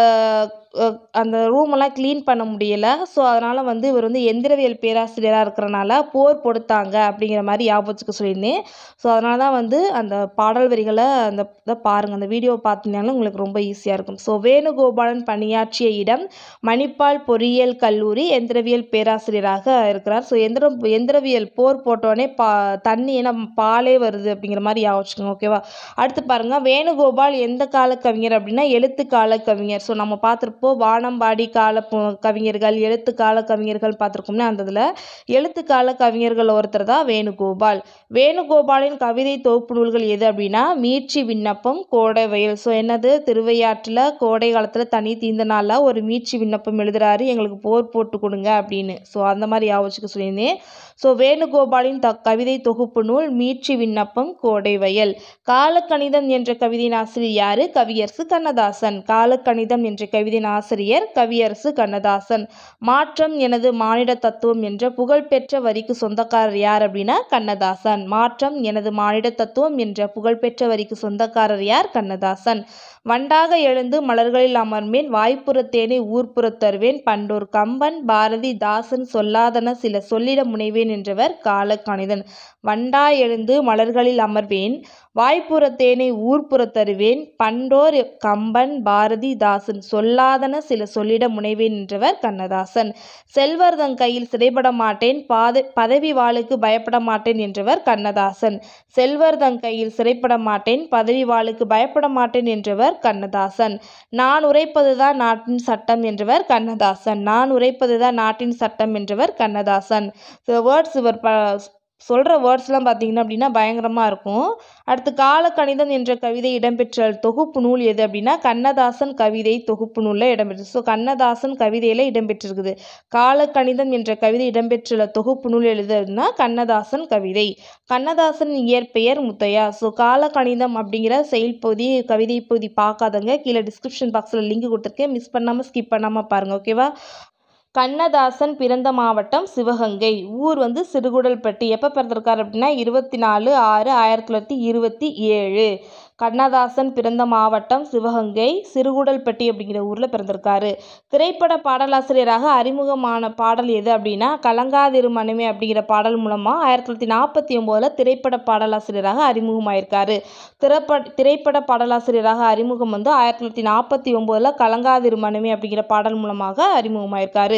அந்த ரூமெல்லாம் க்ளீன் பண்ண முடியலை ஸோ அதனால் வந்து இவர் வந்து எந்திரவியல் பேராசிரியராக இருக்கிறனால போர் கொடுத்தாங்க அப்படிங்கிற மாதிரி ஞாபகம் வச்சுக்க சொல்லியிருந்தேன் ஸோ அதனால தான் வந்து அந்த பாடல் வரிகளை அந்த இதை பாருங்கள் அந்த வீடியோவை பார்த்தீங்கன்னாலும் உங்களுக்கு ரொம்ப ஈஸியாக இருக்கும் ஸோ வேணுகோபாலன் பணியாற்றிய இடம் மணிப்பால் பொறியியல் கல்லூரி எந்திரவியல் பேராசிரியராக இருக்கிறார் ஸோ எந்திர எந்திரவியல் போர் போட்டோடனே பா தண்ணி ஏன்னா பாலே வருது அப்படிங்கிற மாதிரி ஞாபகம் வச்சுக்கோங்க ஓகேவா அடுத்து பாருங்கள் வேணுகோபால் எந்த கால கவிஞர் அப்படின்னா எழுத்து கால கவிஞர் ஸோ நம்ம பார்த்துருப்போம் இப்போது வானம்பாடி கால பு- கவிஞர்கள் எழுத்துக்கால கவிஞர்கள் பார்த்துருக்கோம்னா அந்த இதில் எழுத்துக்கால கவிஞர்கள் ஒருத்தர் தான் வேணுகோபால் வேணுகோபாலின் கவிதை தொகுப்பு நூல்கள் எது அப்படின்னா மீட்சி விண்ணப்பம் கோடை வயல் ஸோ என்னது திருவையாற்றில் கோடை காலத்தில் தனி தீர்ந்த நாளில் ஒரு மீட்சி விண்ணப்பம் எழுதுறாரு எங்களுக்கு போர் போட்டு கொடுங்க அப்படின்னு ஸோ அந்த மாதிரி ஞாபகம் வச்சுக்க சொல்லியிருந்தேன் ஸோ வேணுகோபாலின் த கவிதை தொகுப்பு நூல் மீட்சி விண்ணப்பம் கோடை வயல் காலக்கணிதம் என்ற கவிதையின் ஆசிரியர் யாரு கவியரசு கண்ணதாசன் காலக்கணிதம் என்ற கவிதையின் ஆசிரியர் கவியரசு கண்ணதாசன் மாற்றம் எனது மானிட தத்துவம் என்ற புகழ்பெற்ற வரிக்கு சொந்தக்காரர் யார் அப்படின்னா கண்ணதாசன் மாற்றம் எனது மானிட தத்துவம் என்ற புகழ்பெற்ற வரிக்கு சொந்தக்காரர் யார் கண்ணதாசன் வண்டாக எழுந்து மலர்களில் அமர்மேன் வாய்ப்புறத்தேனை ஊர்ப்புறத் தருவேன் பண்டோர் கம்பன் பாரதி தாசன் சொல்லாதன சில சொல்லிட முனைவேன் என்றவர் காலக்கணிதன் வண்டா எழுந்து மலர்களில் அமர்வேன் வாய்ப்புறத்தேனை ஊர்ப்புறத் தருவேன் பண்டோர் கம்பன் பாரதி தாசன் சொல்லாதன சில சொல்லிட முனைவேன் என்றவர் கண்ணதாசன் செல்வர் தன் கையில் சிறைபட மாட்டேன் பாத பதவி வாளுக்கு பயப்பட மாட்டேன் என்றவர் கண்ணதாசன் செல்வர் தன் கையில் சிறைப்பட மாட்டேன் பதவி வாளுக்கு பயப்பட மாட்டேன் என்றவர் கண்ணதாசன் நான் உரைப்பதுதான் நாட்டின் சட்டம் என்றவர் கண்ணதாசன் நான் உரைப்பதுதான் நாட்டின் சட்டம் என்றவர் கண்ணதாசன் வேர்ட்ஸ் இவர் ப சொல்கிற வேர்ட்ஸ்லாம் பார்த்தீங்கன்னா அப்படின்னா பயங்கரமாக இருக்கும் அடுத்து காலக்கணிதம் என்ற கவிதை இடம்பெற்ற தொகுப்பு நூல் எது அப்படின்னா கண்ணதாசன் கவிதை தொகுப்பு நூலில் இடம்பெற்று ஸோ கண்ணதாசன் கவிதையில் இடம்பெற்றிருக்குது காலக்கணிதம் என்ற கவிதை இடம்பெற்றுள்ள தொகுப்பு நூல் எழுதுனா கண்ணதாசன் கவிதை கண்ணதாசன் இயற்பெயர் முத்தையா ஸோ காலக்கணிதம் அப்படிங்கிற செயல் பகுதி கவிதை பகுதி பார்க்காதங்க கீழே டிஸ்கிரிப்ஷன் பாக்ஸில் லிங்க் கொடுத்துருக்கேன் மிஸ் பண்ணாமல் ஸ்கிப் பண்ணாமல் பாருங்கள் ஓகேவா கண்ணதாசன் பிறந்த மாவட்டம் சிவகங்கை ஊர் வந்து சிறுகுடல்பட்டி எப்போ பிறந்திருக்காரு அப்படின்னா இருபத்தி நாலு ஆறு ஆயிரத்தி தொள்ளாயிரத்தி இருபத்தி ஏழு கண்ணதாசன் பிறந்த மாவட்டம் சிவகங்கை சிறுகுடல்பட்டி அப்படிங்கிற ஊரில் பிறந்திருக்காரு திரைப்பட பாடலாசிரியராக அறிமுகமான பாடல் எது அப்படின்னா கலங்காதிரு மனமே அப்படிங்கிற பாடல் மூலமாக ஆயிரத்தி தொள்ளாயிரத்தி நாற்பத்தி ஒம்போதில் திரைப்பட பாடலாசிரியராக அறிமுகமாயிருக்காரு திரைப்பட திரைப்பட பாடலாசிரியராக அறிமுகம் வந்து ஆயிரத்தி தொள்ளாயிரத்தி நாற்பத்தி ஒம்போதில் கலங்காதிரு மனமே அப்படிங்கிற பாடல் மூலமாக அறிமுகமாயிருக்காரு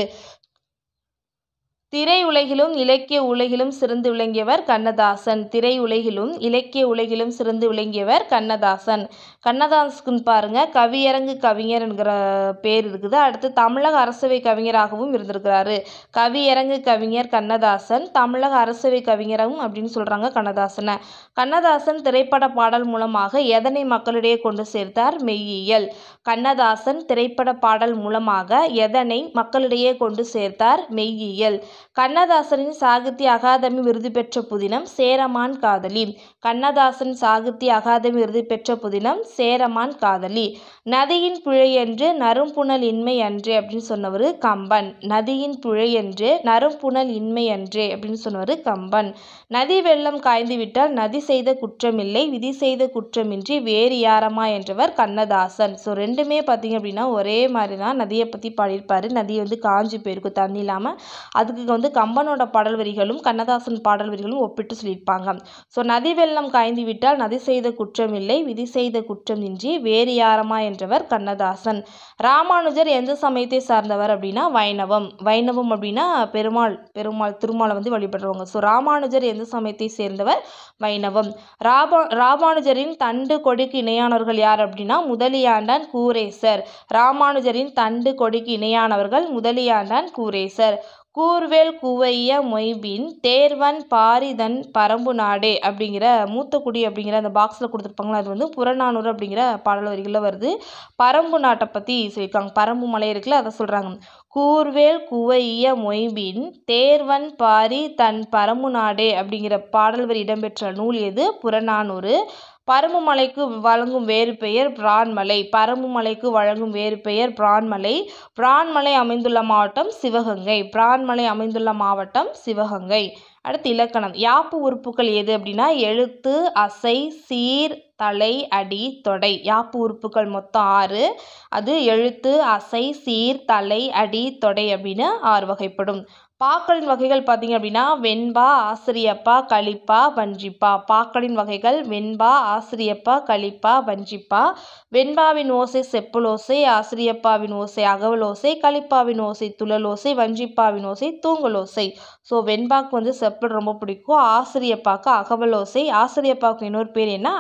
திரையுலகிலும் இலக்கிய உலகிலும் சிறந்து விளங்கியவர் கண்ணதாசன் திரையுலகிலும் இலக்கிய உலகிலும் சிறந்து விளங்கியவர் கண்ணதாசன் கண்ணதாசன் பாருங்க கவியரங்கு கவிஞர் என்கிற பேர் இருக்குது அடுத்து தமிழக அரசவை கவிஞராகவும் இருந்திருக்கிறாரு கவியரங்கு கவிஞர் கண்ணதாசன் தமிழக அரசவை கவிஞரும் அப்படின்னு சொல்றாங்க கண்ணதாசனை கண்ணதாசன் திரைப்பட பாடல் மூலமாக எதனை மக்களிடையே கொண்டு சேர்த்தார் மெய்யியல் கண்ணதாசன் திரைப்பட பாடல் மூலமாக எதனை மக்களிடையே கொண்டு சேர்த்தார் மெய்யியல் கண்ணதாசனின் சாகித்ய அகாதமி விருது பெற்ற புதினம் சேரமான் காதலி கண்ணதாசன் சாகித்ய அகாதமி விருது பெற்ற புதினம் சேரமான் காதலி நதியின் பிழையன்று நறும்புணல் இன்மை அன்றே அப்படின்னு சொன்னவர் கம்பன் நதியின் பிழையன்று நறும்புணல் இன்மை அன்றே அப்படின்னு சொன்னவர் கம்பன் நதி வெள்ளம் காய்ந்து விட்டால் நதி செய்த குற்றமில்லை விதி செய்த குற்றமின்றி வேறு யாரமா என்றவர் கண்ணதாசன் ஸோ ரெண்டுமே பார்த்தீங்க அப்படின்னா ஒரே மாதிரி தான் நதியை பற்றி பாடியிருப்பாரு நதி வந்து காஞ்சி போயிருக்கும் தண்ணி இல்லாமல் அதுக்கு வந்து கம்பனோட பாடல் வரிகளும் கண்ணதாசன் பாடல் வரிகளும் ஒப்பிட்டு சொல்லியிருப்பாங்க ஸோ நதி வெள்ளம் காய்ந்து விட்டால் நதி செய்த குற்றமில்லை விதி செய்த குற்றமின்றி வேறு யாரமா என்றவர் கண்ணதாசன் ராமானுஜர் எந்த சமயத்தை சார்ந்தவர் அப்படின்னா வைணவம் வைணவம் அப்படின்னா பெருமாள் பெருமாள் திருமாலை வந்து வழிபடுறவங்க ஸோ ராமானுஜர் எந்த சமயத்தை சேர்ந்தவர் வைணவம் ராபா ராமானுஜரின் தண்டு கொடிக்கு இணையானவர்கள் யார் அப்படின்னா முதலியாண்டான் கூரேசர் ராமானுஜரின் தண்டு கொடிக்கு இணையானவர்கள் முதலியாண்டான் கூரேசர் கூர்வேல் குவைய மொய்பின் தேர்வன் பாரிதன் பரம்பு நாடே அப்படிங்கிற மூத்தக்குடி அப்படிங்கிற அந்த பாக்ஸில் கொடுத்துருப்பாங்களா அது வந்து புறநானூறு அப்படிங்கிற பாடல் வரிகளில் வருது பரம்பு நாட்டை பற்றி சொல்லியிருக்காங்க பரம்பு மலை இருக்குல்ல அதை சொல்கிறாங்க கூர்வேல் குவைய மொய்பின் தேர்வன் பாரி தன் பரம்பு நாடே அப்படிங்கிற பாடல் வரி இடம்பெற்ற நூல் எது புறநானூறு பரம்புமலைக்கு வழங்கும் வேறு பெயர் பிரான்மலை பரம்புமலைக்கு வழங்கும் வேறு பெயர் பிரான்மலை பிரான்மலை அமைந்துள்ள மாவட்டம் சிவகங்கை பிரான்மலை அமைந்துள்ள மாவட்டம் சிவகங்கை அடுத்து இலக்கணம் யாப்பு உறுப்புகள் எது அப்படின்னா எழுத்து அசை சீர் தலை அடி தொடை யாப்பு உறுப்புகள் மொத்தம் ஆறு அது எழுத்து அசை சீர் தலை அடி தொடை அப்படின்னு ஆறு வகைப்படும் பாக்களின் வகைகள் பார்த்தீங்க அப்படின்னா வெண்பா ஆசிரியப்பா கலிப்பா வஞ்சிப்பா பாக்களின் வகைகள் வெண்பா ஆசிரியப்பா கலிப்பா வஞ்சிப்பா வெண்பாவின் ஓசை செப்புலோசை ஆசிரியப்பாவின் ஓசை அகவலோசை கலிப்பாவின் ஓசை துழலோசை வஞ்சிப்பாவின் ஓசை தூங்கலோசை ஸோ வெண்பாக்கு வந்து செப்பல் ரொம்ப பிடிக்கும் ஆசிரியப்பாக்கு அகவலோசை ஆசிரியப்பாவுக்கு இன்னொரு பேர் என்ன அகவர்ணம்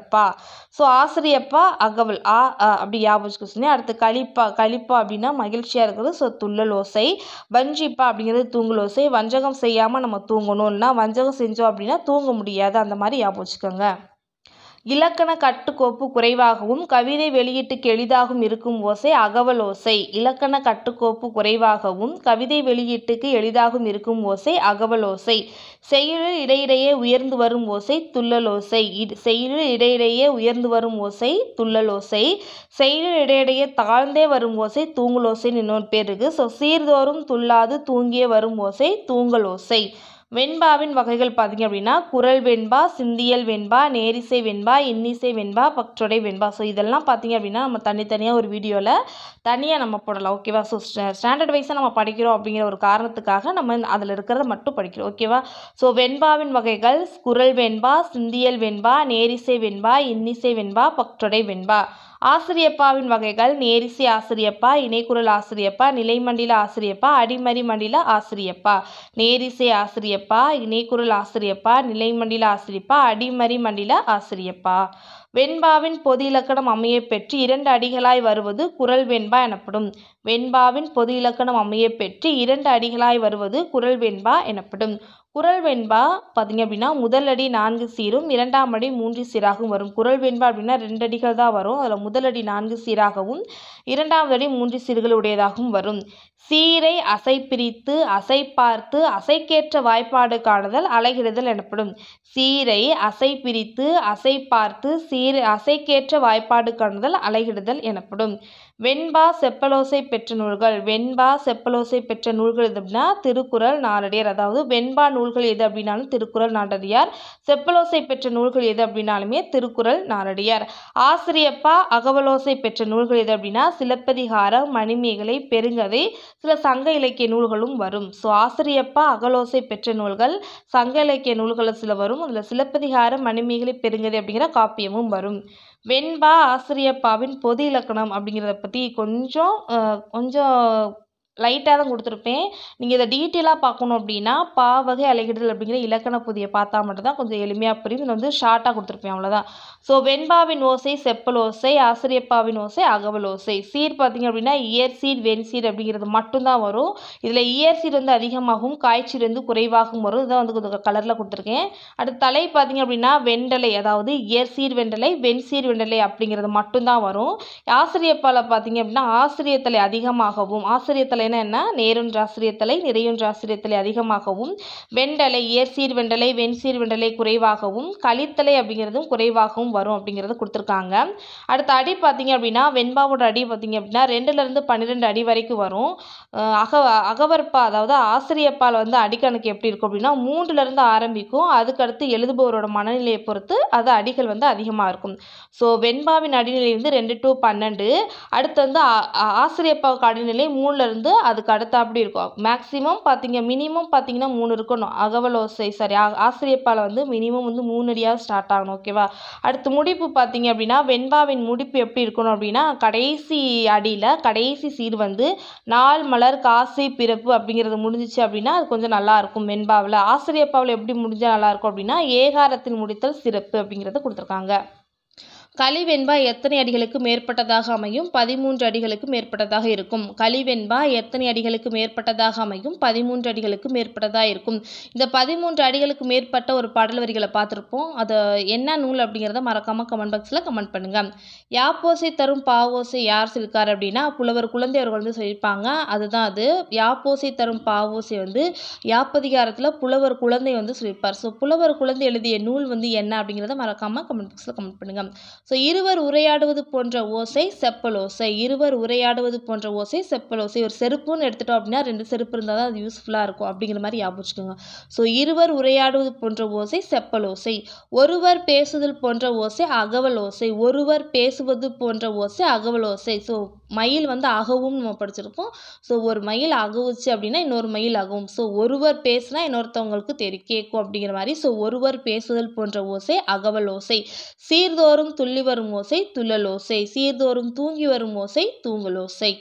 கடப்பா ஸோ ஆசிரியப்பா அகவல் ஆ அ அப்படி ஞாபகம் வச்சுக்க சொன்னேன் அடுத்து கழிப்பா கழிப்பா அப்படின்னா மகிழ்ச்சியாக இருக்கிறது ஸோ துள்ளல் ஓசை வஞ்சிப்பா அப்படிங்கிறது தூங்கல் ஓசை வஞ்சகம் செய்யாமல் நம்ம தூங்கணும் இல்லைனா வஞ்சகம் செஞ்சோம் அப்படின்னா தூங்க முடியாது அந்த மாதிரி ஞாபகம் வச்சுக்கோங்க இலக்கண கட்டுக்கோப்பு குறைவாகவும் கவிதை வெளியீட்டுக்கு எளிதாகவும் இருக்கும் ஓசை அகவல் ஓசை இலக்கண கட்டுக்கோப்பு குறைவாகவும் கவிதை வெளியீட்டுக்கு எளிதாகவும் இருக்கும் ஓசை அகவல் ஓசை செயலில் இடையிடையே உயர்ந்து வரும் ஓசை துள்ளல் ஓசை இட் செயலில் இடையிடையே உயர்ந்து வரும் ஓசை துள்ளல் ஓசை செயலில் இடையிடையே தாழ்ந்தே வரும் ஓசை தூங்கல் ஓசைன்னு இன்னொரு பேர் இருக்குது ஸோ சீர்தோறும் துள்ளாது தூங்கியே வரும் ஓசை தூங்கல் ஓசை வெண்பாவின் வகைகள் பார்த்தீங்க அப்படின்னா குரல் வெண்பா சிந்தியல் வெண்பா நேரிசை வெண்பா இன்னிசை வெண்பா பக்டொடை வெண்பா ஸோ இதெல்லாம் பார்த்தீங்க அப்படின்னா நம்ம தனித்தனியாக ஒரு வீடியோவில் தனியாக நம்ம போடலாம் ஓகேவா ஸோ ஸ்டாண்டர்ட் வைஸாக நம்ம படிக்கிறோம் அப்படிங்கிற ஒரு காரணத்துக்காக நம்ம அதில் இருக்கிறத மட்டும் படிக்கிறோம் ஓகேவா ஸோ வெண்பாவின் வகைகள் குரல் வெண்பா சிந்தியல் வெண்பா நேரிசை வெண்பா இன்னிசை வெண்பா பக்டொடை வெண்பா ஆசிரியப்பாவின் வகைகள் நேரிசை ஆசிரியப்பா இணைக்குரல் ஆசிரியப்பா நிலைமண்டில ஆசிரியப்பா அடிமறி மண்டில ஆசிரியப்பா நேரிசை ஆசிரியப்பா இணைக்குரல் ஆசிரியப்பா நிலைமண்டில ஆசிரியப்பா அடிமறி மண்டில ஆசிரியப்பா வெண்பாவின் பொது இலக்கணம் அமையப் பெற்று இரண்டு அடிகளாய் வருவது குரல் வெண்பா எனப்படும் வெண்பாவின் பொது இலக்கணம் அமையப் பெற்று இரண்டு அடிகளாய் வருவது குரல் வெண்பா எனப்படும் குரல் வெண்பா பார்த்தீங்க அப்படின்னா முதல் அடி நான்கு சீரும் இரண்டாம் அடி மூன்று சீராகவும் வரும் குரல் வெண்பா அப்படின்னா ரெண்டு அடிகள் தான் வரும் அதில் முதல் அடி நான்கு சீராகவும் இரண்டாவது அடி மூன்று சீர்கள் உடையதாகவும் வரும் சீரை அசை பிரித்து அசை பார்த்து அசைக்கேற்ற வாய்ப்பாடு காணுதல் அலகிடுதல் எனப்படும் சீரை அசை பிரித்து அசை பார்த்து சீர் அசைக்கேற்ற வாய்ப்பாடு காணுதல் அலகிடுதல் எனப்படும் வெண்பா செப்பலோசை பெற்ற நூல்கள் வெண்பா செப்பலோசை பெற்ற நூல்கள் எது அப்படின்னா திருக்குறள் நாலடியார் அதாவது வெண்பா நூல்கள் எது அப்படின்னாலும் திருக்குறள் நாலடியார் செப்பலோசை பெற்ற நூல்கள் எது அப்படின்னாலுமே திருக்குறள் நாலடியார் ஆசிரியப்பா அகவலோசை பெற்ற நூல்கள் எது அப்படின்னா சிலப்பதிகாரம் மணிமேகலை பெருங்கதை சில சங்க இலக்கிய நூல்களும் வரும் ஸோ ஆசிரியப்பா அகலோசை பெற்ற நூல்கள் சங்க இலக்கிய நூல்களில் சில வரும் அதில் சிலப்பதிகாரம் மணிமேகலை பெருங்கதை அப்படிங்கிற காப்பியமும் வரும் வெண்பா ஆசிரியப்பாவின் பொது இலக்கணம் அப்படிங்கிறத பற்றி கொஞ்சம் அஹ், கொஞ்சம் லைட்டாக தான் கொடுத்துருப்பேன் நீங்கள் இதை டீட்டெயிலாக பார்க்கணும் அப்படின்னா பா வகை அலைகிடல் அப்படிங்கிற இலக்கண பொதியை பார்த்தா மட்டும்தான் கொஞ்சம் எளிமையாக புரியும் இதில் வந்து ஷார்ட்டாக கொடுத்துருப்பேன் அவ்வளோதான் ஸோ வெண்பாவின் ஓசை செப்பல் ஓசை ஆசிரியப்பாவின் ஓசை அகவல் ஓசை சீர் பார்த்தீங்க அப்படின்னா இயற் சீர் வெண் சீர் அப்படிங்கிறது மட்டும்தான் வரும் இதில் இயற் சீர் வந்து அதிகமாகவும் காய்ச்சீர் வந்து குறைவாகவும் வரும் இதான் வந்து கொஞ்சம் கலரில் கொடுத்துருக்கேன் அடுத்து தலை பார்த்தீங்க அப்படின்னா வெண்டலை அதாவது இயற் சீர் வெண்டலை வெண் சீர் வெண்டலை அப்படிங்கிறது மட்டும்தான் வரும் ஆசிரியப்பால பார்த்தீங்க அப்படின்னா ஆசிரியத்தலை அதிகமாகவும் ஆசிரியத்தலைனா என்ன நேரொன்று ஆசிரியத்தலை நிறையொன்று ஆசிரியத்தலை அதிகமாகவும் வெண்டலை இயற்சீர் வெண்டலை வெண்சீர் வெண்டலை குறைவாகவும் கலித்தலை அப்படிங்கிறதும் குறைவாகவும் வரும் அப்படிங்கிறத கொடுத்துருக்காங்க அடுத்த அடி பார்த்தீங்க அப்படின்னா வெண்பாவோட அடி பார்த்தீங்க அப்படின்னா ரெண்டுலேருந்து பன்னிரெண்டு அடி வரைக்கும் வரும் அஹ் அக அகவற்பா அதாவது ஆசிரியப்பால் வந்து அடிக்கணக்கு எப்படி இருக்கும் அப்படின்னா மூன்றுலேருந்து ஆரம்பிக்கும் அதுக்கடுத்து எழுதுபவரோட மனநிலையை பொறுத்து அது அடிகள் வந்து அதிகமாக இருக்கும் ஸோ வெண்பாவின் அடிநிலை வந்து ரெண்டு டு பன்னெண்டு அடுத்து வந்து ஆ- ஆ- ஆசிரியப்பாவுக்கு அடிநிலை மூணுலேருந்து அதுக்கு அடுத்தாப்படி இருக்கும் மேக்ஸிமம் பார்த்தீங்க மினிமம் பார்த்தீங்கன்னா மூணு இருக்கணும் அகவலோசை சாரி ஆசிரியப்பால் வந்து மினிமம் வந்து மூணு அடியாக ஸ்டார்ட் ஆகணும் ஓகேவா அடுத்து முடிப்பு பார்த்தீங்க அப்படின்னா வெண்பாவின் முடிப்பு எப்படி இருக்கணும் அப்படின்னா கடைசி அடியில் கடைசி சீர் வந்து நாள் மலர் காசை பிறப்பு அப்படிங்கிறது முடிஞ்சிச்சு அப்படின்னா அது கொஞ்சம் நல்லா இருக்கும் வெண்பாவில் ஆசிரியப்பாவில் எப்படி முடிஞ்சால் நல்லா இருக்கும் அப்படின்னா ஏகாரத்தில் முடித்தல் சிறப்பு அப்படிங்கிறத கொடுத்துருக்காங்க கலிவெண்பா எத்தனை அடிகளுக்கு மேற்பட்டதாக அமையும் பதிமூன்று அடிகளுக்கு மேற்பட்டதாக இருக்கும் கலிவெண்பா எத்தனை அடிகளுக்கு மேற்பட்டதாக அமையும் பதிமூன்று அடிகளுக்கு மேற்பட்டதாக இருக்கும் இந்த பதிமூன்று அடிகளுக்கு மேற்பட்ட ஒரு பாடல் வரிகளை பார்த்துருப்போம் அது என்ன நூல் அப்படிங்கிறத மறக்காமல் கமெண்ட் பாக்ஸில் கமெண்ட் பண்ணுங்கள் யாப்போசை தரும் பாவோசை யார் சொல்லியிருக்காரு அப்படின்னா புலவர் குழந்தை அவர்கள் வந்து சொல்லியிருப்பாங்க அதுதான் அது யாப்போசை தரும் பாவோசை வந்து யாப்பதிகாரத்தில் புலவர் குழந்தை வந்து சொல்லியிருப்பார் ஸோ புலவர் குழந்தை எழுதிய நூல் வந்து என்ன அப்படிங்கிறத மறக்காமல் கமெண்ட் பாக்ஸில் கமெண்ட் பண்ணுங்கள் ஸோ இருவர் உரையாடுவது போன்ற ஓசை செப்பல் ஓசை இருவர் உரையாடுவது போன்ற ஓசை செப்பல் ஓசை ஒரு செருப்புன்னு எடுத்துட்டோம் அப்படின்னா ரெண்டு செருப்பு இருந்தால் தான் அது யூஸ்ஃபுல்லாக இருக்கும் அப்படிங்கிற மாதிரி ஞாபகம் வச்சுக்கோங்க ஸோ இருவர் உரையாடுவது போன்ற ஓசை செப்பல் ஓசை ஒருவர் பேசுதல் போன்ற ஓசை அகவல் ஓசை ஒருவர் பேசுவது போன்ற ஓசை அகவல் ஓசை ஸோ மயில் வந்து அகவும் நம்ம படிச்சிருப்போம் ஸோ ஒரு மயில் அகவுச்சு அப்படின்னா இன்னொரு மயில் அகவும் ஸோ ஒருவர் பேசுனா இன்னொருத்தவங்களுக்கு தெரி கேட்கும் அப்படிங்கிற மாதிரி ஸோ ஒருவர் பேசுதல் போன்ற ஓசை அகவல் ஓசை சீர்தோறும் துள்ளி வரும் ஓசை துள்ளல் ஓசை சீர்தோறும் தூங்கி வரும் ஓசை தூங்கல் ஓசை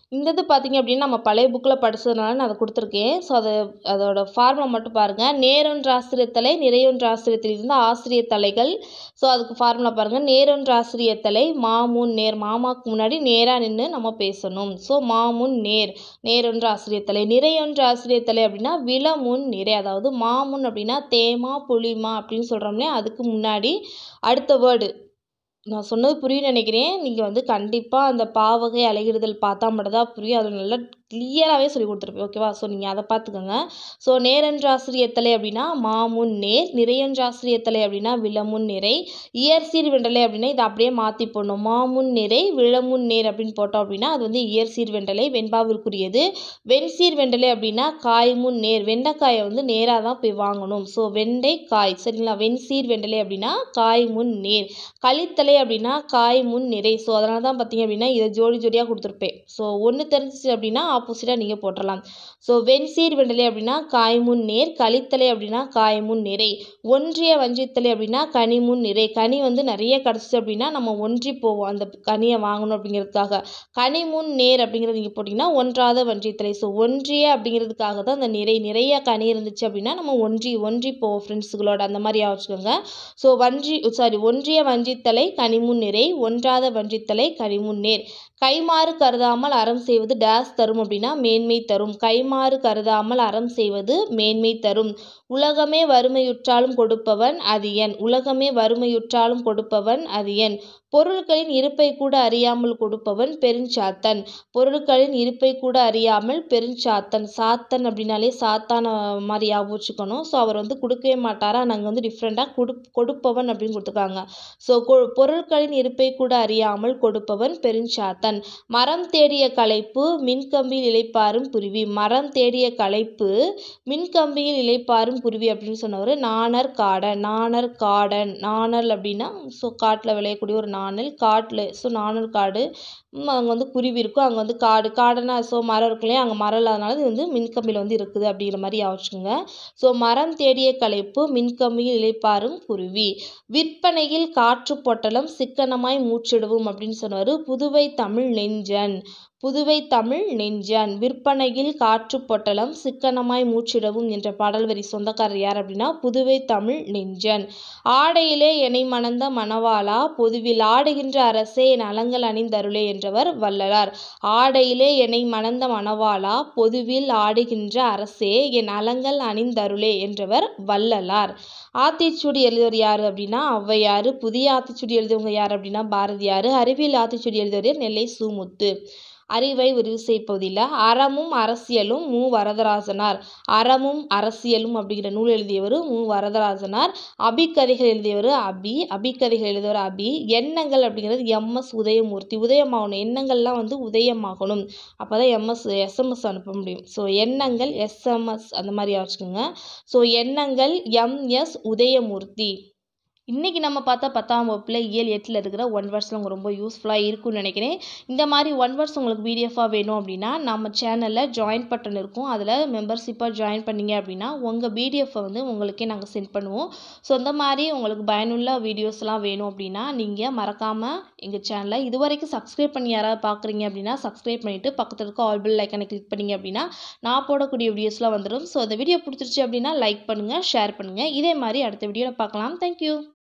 இந்த இது பார்த்தீங்க அப்படின்னா நம்ம பழைய புக்கில் படிச்சதுனால நான் அதை கொடுத்துருக்கேன் ஸோ அது அதோட ஃபார்முலா மட்டும் பாருங்கள் நேரொன்று ஆசிரியத்தலை நிறையொன்று ஆசிரியத்திலிருந்து ஆசிரிய தலைகள் ஸோ அதுக்கு ஃபார்முலா பாருங்கள் நேரொன்று ஆசிரியத்தலை மாமுன் நேர் மாமாக்கு முன்னாடி நேராக நின்று நம்ம பேசணும் ஸோ மாமுன் நேர் நேரொன்று ஆசிரியத்தலை நிறையொன்று ஆசிரியத்தலை அப்படின்னா விலமுன் நிறை அதாவது மாமுன் அப்படின்னா தேமா புளிமா அப்படின்னு சொல்கிறோம்லே அதுக்கு முன்னாடி அடுத்த வேர்டு நான் சொன்னது புரியும்னு நினைக்கிறேன் நீங்கள் வந்து கண்டிப்பாக அந்த பாவகை அழகிடுதல் பார்த்தா மட்டும்தான் புரியும் அதில் நல்லா கிளியராகவே சொல்லி கொடுத்துருப்பேன் ஓகேவா ஸோ நீங்கள் அதை பார்த்துக்கோங்க ஸோ நேரன்றாசிரியத்தலை அப்படின்னா மாமுன் நேர் நிறையன்றாசிரியத்தலை அப்படின்னா விலமுன் நிறை இயற்சீர் வெண்டலை அப்படின்னா இதை அப்படியே மாற்றி போடணும் மாமுன் நிறை விழமுன் நேர் அப்படின்னு போட்டோம் அப்படின்னா அது வந்து இயற்சீர் வெண்டலை வெண்பாவிற்குரியது வெண்சீர் வெண்டலை அப்படின்னா காய்முன் நேர் வெண்டைக்காயை வந்து நேராக தான் போய் வாங்கணும் ஸோ வெண்டை காய் சரிங்களா வெண்சீர் வெண்டலை அப்படின்னா காய் முன் நேர் கழித்தலை அப்படின்னா காய் முன் நிறை ஸோ அதனால தான் பார்த்தீங்க அப்படின்னா இதை ஜோடி ஜோடியாக கொடுத்துருப்பேன் ஸோ ஒன்று தெரிஞ்சிச்சு அப்படின்னா ஆப்போசிட்டாக நீங்கள் போட்டுடலாம் ஸோ வெண்சீர் வெண்டலை அப்படின்னா காய்முன் நேர் கழித்தலை அப்படின்னா காய்முன் நிறை ஒன்றிய வஞ்சித்தலை அப்படின்னா கனிமுன் நிறை கனி வந்து நிறைய கிடச்சிச்சு அப்படின்னா நம்ம ஒன்றி போவோம் அந்த கனியை வாங்கணும் அப்படிங்கிறதுக்காக கனிமுன் நேர் அப்படிங்கிறது நீங்கள் போட்டிங்கன்னா ஒன்றாத வஞ்சித்தலை ஸோ ஒன்றிய அப்படிங்கிறதுக்காக தான் அந்த நிறை நிறைய கனி இருந்துச்சு அப்படின்னா நம்ம ஒன்றி ஒன்றி போவோம் ஃப்ரெண்ட்ஸுகளோட அந்த மாதிரி வச்சுக்கோங்க ஸோ வஞ்சி சாரி ஒன்றிய வஞ்சித்தலை கனிமுன் நிறை ஒன்றாத வஞ்சித்தலை கனிமுன் நேர் கைமாறு கருதாமல் அறம் செய்வது டேஸ் தரும் அப்படின்னா மேன்மை தரும் கைமாறு கருதாமல் அறம் செய்வது மேன்மை தரும் உலகமே வறுமையுற்றாலும் கொடுப்பவன் அது என் உலகமே வறுமையுற்றாலும் கொடுப்பவன் அது என் பொருட்களின் இருப்பை கூட அறியாமல் கொடுப்பவன் பெருஞ்சாத்தன் பொருட்களின் இருப்பை கூட அறியாமல் பெருஞ்சாத்தன் சாத்தன் அப்படின்னாலே சாத்தான மாதிரி ஞாபகம் வச்சுக்கணும் ஸோ அவர் வந்து கொடுக்கவே மாட்டாரா நாங்கள் வந்து டிஃப்ரெண்ட்டாக கொடு கொடுப்பவன் அப்படின்னு கொடுத்துருக்காங்க ஸோ பொருட்களின் இருப்பை கூட அறியாமல் கொடுப்பவன் பெருஞ்சாத்தன் மரம் தேடிய களைப்பு மின்கம்பியில் இளைப்பாரும் குருவி மரம் தேடிய களைப்பு மின்கம்பியில் இளைப்பாரும் குருவி அப்படின்னு சொன்னவர் நாணர் காடன் நாணர் காடன் நாணல் அப்படின்னா ஸோ காட்டில் விளையக்கூடிய ஒரு நாணல் காட்டில் ஸோ நாணல் காடு அங்கே வந்து குருவி இருக்கும் அங்கே வந்து காடு காடுனா ஸோ மரம் இருக்கும் இல்லையா அங்கே மரம் இல்லாதனால இது வந்து மின்கம்பியில் வந்து இருக்குது அப்படிங்கிற மாதிரி யோசிச்சுங்க ஸோ மரம் தேடிய களைப்பு மின்கம்பியில் இளைப்பாரும் குருவி விற்பனையில் காற்று பொட்டலம் சிக்கனமாய் மூச்சிடுவோம் அப்படின்னு சொன்னார் புதுவை தமிழ் நெஞ்சன் புதுவை தமிழ் நெஞ்சன் விற்பனையில் காற்று பொட்டலம் சிக்கனமாய் மூச்சிடவும் என்ற பாடல் வரி சொந்தக்காரர் யார் அப்படின்னா புதுவை தமிழ் நெஞ்சன் ஆடையிலே என்னை மணந்த மணவாளா பொதுவில் ஆடுகின்ற அரசே என் அலங்கள் அணிந்தருளே என்றவர் வள்ளலார் ஆடையிலே என்னை மணந்த மணவாளா பொதுவில் ஆடுகின்ற அரசே என் அலங்கள் அணிந்தருளே என்றவர் வள்ளலார் ஆத்திச்சூடி எழுதியவர் யார் அப்படின்னா ஔவையார் புதிய ஆத்திச்சூடி எழுதியவங்க யார் அப்படின்னா பாரதியார் அறிவியல் ஆத்திச்சூடி எழுதியவர் நெல்லை சுமுத்து அறிவை விரிவு செய்ப்பதில் அறமும் அரசியலும் மு வரதராசனார் அறமும் அரசியலும் அப்படிங்கிற நூல் எழுதியவர் மு வரதராசனார் அபிக்கதைகள் எழுதியவர் அபி அபிக்கதைகள் எழுதியவர் அபி எண்ணங்கள் அப்படிங்கிறது எம்எஸ் உதயமூர்த்தி உதயமாகணும் எண்ணங்கள்லாம் வந்து உதயமாகணும் அப்போ தான் எம்எஸ் எஸ்எம்எஸ் அனுப்ப முடியும் ஸோ எண்ணங்கள் எஸ்எம்எஸ் அந்த மாதிரி வச்சுக்கோங்க ஸோ எண்ணங்கள் எம்எஸ் உதயமூர்த்தி இன்றைக்கி நம்ம பார்த்தா பத்தாம் வகுப்பில் இயல் எட்டில் இருக்கிற ஒன் வேர்ட்ஸில் உங்களுக்கு ரொம்ப யூஸ்ஃபுல்லாக இருக்கும்னு நினைக்கிறேன் இந்த மாதிரி ஒன் வேர்ட்ஸ் உங்களுக்கு பிடிஎஃபாக வேணும் அப்படின்னா நம்ம சேனலில் ஜாயின் பட்டன் இருக்கும் அதில் மெம்பர்ஷிப்பாக ஜாயின் பண்ணிங்க அப்படின்னா உங்கள் பிடிஎஃப்பை வந்து உங்களுக்கே நாங்கள் சென்ட் பண்ணுவோம் ஸோ இந்த மாதிரி உங்களுக்கு பயனுள்ள வீடியோஸ்லாம் வேணும் அப்படின்னா நீங்கள் மறக்காமல் எங்கள் சேனலை இது வரைக்கும் சப்ஸ்கிரைப் பண்ணி யாராவது பார்க்குறீங்க அப்படின்னா சப்ஸ்கிரைப் பண்ணிவிட்டு பக்கத்தில் இருக்க ஆல் பெல் ஐக்கனை கிளிக் பண்ணிங்க அப்படின்னா நான் போடக்கூடிய வீடியோஸ்லாம் வந்துடும் ஸோ அந்த வீடியோ பிடிச்சிருச்சு அப்படின்னா லைக் பண்ணுங்கள் ஷேர் பண்ணுங்கள் இதே மாதிரி அடுத்த வீடியோவில் பார்க்கலாம் தேங்க்யூ